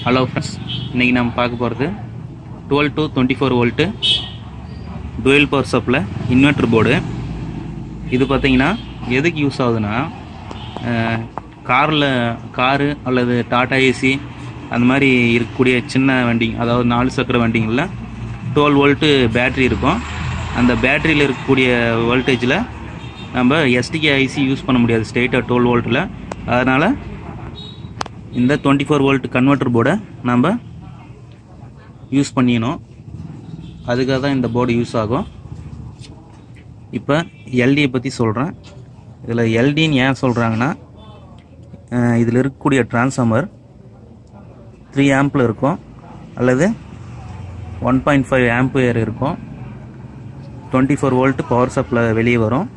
hello friends இன்றைக்கி நம்ம பார்க்க போகிறது twelve to twenty four volt twelve power supply inverter board இது பார்த்தீங்கன்னா எதுக்கு யூஸ் ஆகுதுன்னா காரில் காரு அல்லது டாடா ஏசி அந்த மாதிரி இருக்கக்கூடிய சின்ன வண்டி அதாவது நாலு சக்கர வண்டிங்களில் டுவெல் வோல்ட்டு பேட்ரி இருக்கும் அந்த பேட்டரியில் இருக்கக்கூடிய வோல்டேஜில் நம்ம எஸ்டிகே ஐசி யூஸ் பண்ண முடியாது ஸ்ட்ரெயிட்டாக டுவெல் வோல்ட்டில் அதனால் இந்த டுவெண்ட்டி ஃபோர் வோல்ட் கன்வெர்ட்டர் போர்டை நம்ம யூஸ் பண்ணிக்கணும் அதுக்காக தான் இந்த போர்டு யூஸ் ஆகும் இப்போ எல்டியை பற்றி சொல்கிறேன் இதில் எல்டின்னு ஏன் சொல்கிறாங்கன்னா இதில் இருக்கக்கூடிய டிரான்ஸ்ஃபார்மர் த்ரீ ஆம்பில் இருக்கும் அல்லது ஒன் பாயிண்ட் ஃபைவ் ஆம்பியர் இருக்கும் twenty four volt power supply வெளியே வரும்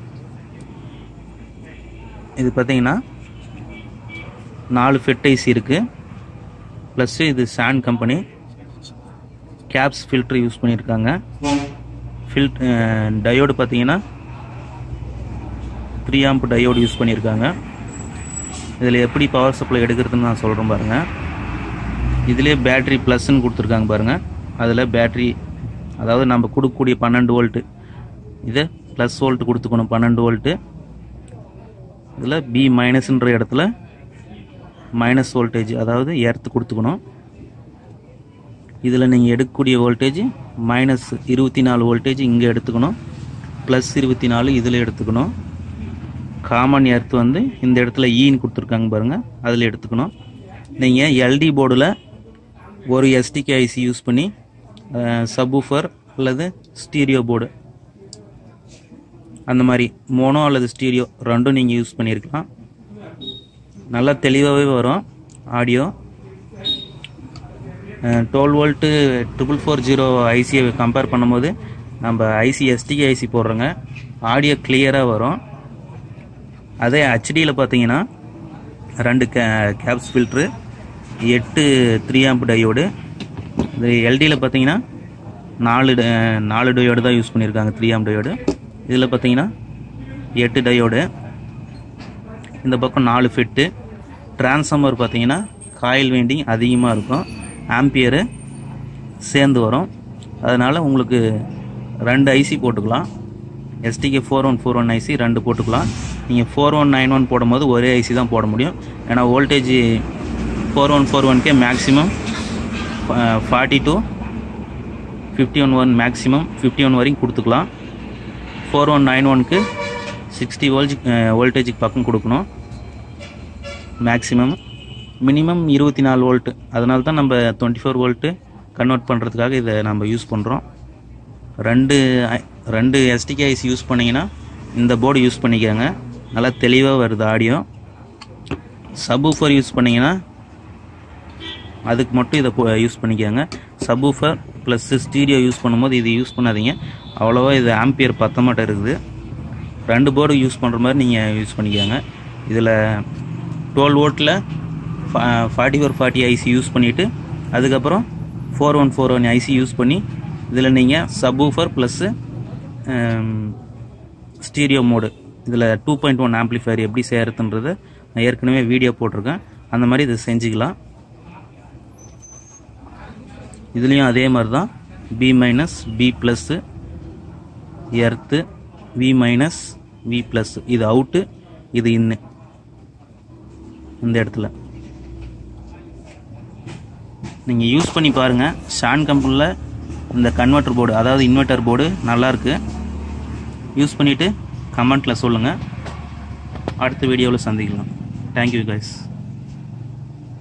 இது பார்த்தீங்கன்னா நாலு ஃபெட் ஐசி இருக்குது ப்ளஸ்ஸு இது சாண்ட் கம்பெனி கேப்ஸ் ஃபில்ட்ரு யூஸ் பண்ணியிருக்காங்க ஃபில்ட் டயோடு பார்த்தீங்கன்னா த்ரீ ஆம்ப் டயோடு யூஸ் பண்ணியிருக்காங்க இதில் எப்படி பவர் சப்ளை எடுக்கிறதுன்னு நான் சொல்கிறேன் பாருங்கள் இதிலே பேட்ரி ப்ளஸ்ன்னு கொடுத்துருக்காங்க பாருங்கள் அதில் பேட்ரி அதாவது நம்ம கொடுக்கக்கூடிய பன்னெண்டு வோல்ட்டு இதை ப்ளஸ் வோல்ட் கொடுத்துக்கணும் பன்னெண்டு வோல்ட்டு இதில் பி மைனஸ்ன்ற இடத்துல மைனஸ் வோல்டேஜ் அதாவது எர்த்து கொடுத்துக்கணும் இதில் நீங்கள் எடுக்கக்கூடிய வோல்டேஜ் மைனஸ் இருபத்தி நாலு வோல்டேஜ் இங்கே எடுத்துக்கணும் ப்ளஸ் இருபத்தி நாலு இதில் எடுத்துக்கணும் காமன் எர்த் வந்து இந்த இடத்துல ஈன்னு கொடுத்துருக்காங்க பாருங்கள் அதில் எடுத்துக்கணும் நீங்கள் எல்டி போர்டில் ஒரு எஸ்டிகே ஐசி யூஸ் பண்ணி சப்வூஃபர் அல்லது ஸ்டீரியோ போர்டு அந்த மாதிரி மோனோ அல்லது ஸ்டீரியோ ரெண்டும் நீங்கள் யூஸ் பண்ணியிருக்கலாம் நல்லா தெளிவாகவே வரும் audio twelve volt triple four zero ஐசியை கம்பேர் பண்ணும்போது நம்ம ஐசி எஸ்டிகே ஐசி போடுறோங்க ஆடியோ கிளியராக வரும் அதே ஹெச்டியில் பார்த்தீங்கன்னா ரெண்டு கே கேப்ஸ் ஃபில்ட்ரு எட்டு த்ரீ ஆம்ப் டயோடு இது எல்டியில் பார்த்தீங்கன்னா நாலு ட- நாலு டயோடு தான் யூஸ் பண்ணியிருக்காங்க த்ரீ ஆம்ப் டயோடு இதில் பார்த்தீங்கன்னா எட்டு டயோடு இந்த பக்கம் நாலு ஃபிட்டு டிரான்ஸ்ஃபார்மர் பார்த்தீங்கன்னா காயில் வேண்டிங் அதிகமாக இருக்கும் ஆம்பியரு சேர்ந்து வரும் அதனால் உங்களுக்கு ரெண்டு ஐசி போட்டுக்கலாம் STK four one four one IC ரெண்டு போட்டுக்கலாம் நீங்கள் ஃபோர் ஒன் நைன் ஒன் போடும்போது ஒரே ஐசி தான் போட முடியும் ஏன்னா வோல்டேஜ் ஃபோர் ஒன் ஃபோர் ஒன்கே maximum forty two fifty one one maximum fifty one வரைக்கும் கொடுத்துக்கலாம் ஃபோர் ஒன் நைன் ஒனுக்கு சிக்ஸ்டி வோல்ட் வோல்டேஜுக்கு பக்கம் கொடுக்கணும் மேக்ஸிமம் மினிமம் இருபத்தி நாலு வோல்ட்டு அதனால தான் நம்ம டுவெண்ட்டி ஃபோர் வோல்ட்டு கன்வெர்ட் பண்ணுறதுக்காக இதை நம்ம யூஸ் பண்ணுறோம் ரெண்டு ஐ- ரெண்டு எஸ்டிகே ஐசி யூஸ் பண்ணிங்கன்னா இந்த போர்டு யூஸ் பண்ணிக்கோங்க நல்லா தெளிவாக வருது ஆடியோ சப்வூஃபர் யூஸ் பண்ணிங்கன்னா அதுக்கு மட்டும் இதை யூஸ் பண்ணிக்கோங்க சப்வூஃபர் ப்ளஸ் ஸ்டீரியோ யூஸ் பண்ணும்போது இது யூஸ் பண்ணாதீங்க அவ்வளோவா இது ஆம்பியர் பத்த மாட்டம் இருக்குது ரெண்டு போர்டு யூஸ் பண்ணுற மாதிரி நீங்கள் யூஸ் பண்ணிக்கோங்க இதில் டுவெல் வோல்ட்டில் forty four forty IC use பண்ணிவிட்டு அதுக்கப்புறம் four one four one IC use பண்ணி இதில் நீங்கள் சப்வூஃபர் ப்ளஸ்ஸு ஸ்டீரியோ மோடு இதில் டூ பாயிண்ட் ஒன் ஆம்ப்ளிஃபயர் எப்படி செய்கிறதுன்றது நான் ஏற்கனவே வீடியோ போட்டிருக்கேன் அந்த மாதிரி இதை செஞ்சுக்கலாம் இதுலேயும் அதே மாதிரி தான் B minus B plus earth V minus V plus இது அவுட்டு இது இன்னு இந்த இடத்துல நீங்கள் யூஸ் பண்ணி பாருங்கள் ஷான் கம்பெனியில் இந்த கன்வெர்ட்டர் போர்டு அதாவது இன்வெர்ட்டர் போர்டு நல்லாயிருக்கு யூஸ் பண்ணிவிட்டு கமெண்ட்டில் சொல்லுங்கள் அடுத்த வீடியோவில் சந்திக்கலாம் தேங்க்யூ guys